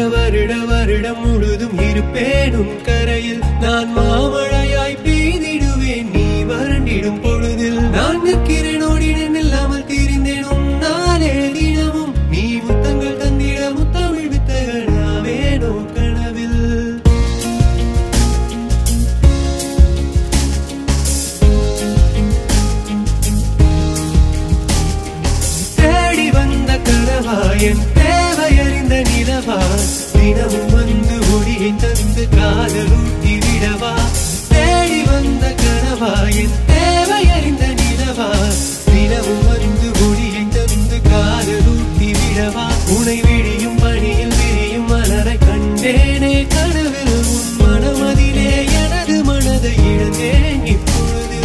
வருட வருடம் முழுதும் இருப்பேனும் கரையில் நான் மாமழையாய் பெய்திடுவேன் நீ வறண்டிடும் பொழுதில் நான் நிற்கிறேன் ஓடினேன் இல்லாமல் தீர்ந்தேனும் நாளே தினமும் நீ முத்தங்கள் தந்திட முத்தமிழ் வித்தகனாவேனோ கனவில் தேடி வந்த கனவா என் தேவையறிந்த நிலவா தினமும் வந்து ஒளியை தந்து காதலூட்டி விடவா தேடி வந்த கனவா என் தேவையறிந்த நிலவா தினமும் வந்து ஒளியை தந்து காதலூட்டி விடவா உனை விழியும் பணியில் விரியும் மலரை கண்டேனே கனவில் உன் மனமதிலே எனது மனதை இழந்தேன் இப்பொழுது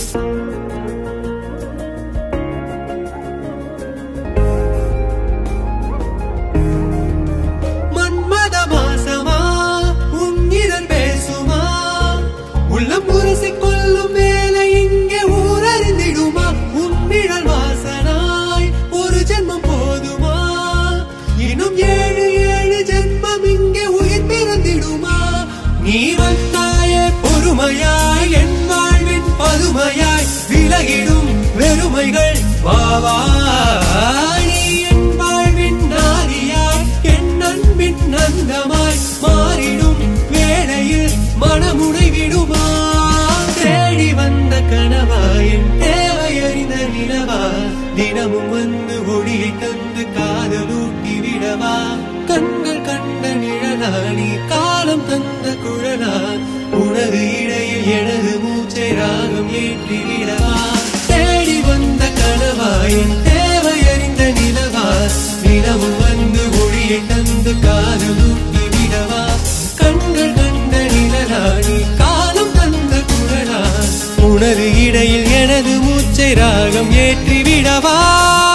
மன்மத மாசமா உன்னிடம் பேசுமா உள்ளம் உரசிக் கொள்ளும் வேலை இங்கே ஊரறிந்திடுமா உன்னிழல் வாசனாய் ஒரு ஜென்மம் போதுமா இன்னும் ஏழு ஏழு ஜென்மம் இங்கே உயிர் பிறந்திடுமா நீ வந்தாயே பொறுமையாய் என் வாழ்வின் பதுமையாய் விலகிடும் வெறுமைகள் வாவா நீ என் வாழ்வின் நாரியாய் என் அன்பின் நந்தமாய் மாறிடும் வேளையில் மனமுனை விடுமா தேடி வந்த கனவா என் தேவையறிந்த நிலவா தினமும் வந்து ஒளியை தந்து காதலூட்டி விடவா கண்கள் கண்ட நிழலா நீ காலம் தந்த குழலா உனது இடையில் எனது மூச்சை ராகம் ஏற்றி விடவா தேடி வந்த கனவா என் தேவையறிந்த நிலவா தினமும் வந்து ஒளியை தந்து காதலூட்டி விடவா கண்கள் கண்ட நிழலா நீ காலம் தந்த குழலா உனது இடையில் எனது மூச்சை ராகம் ஏற்றி விடவா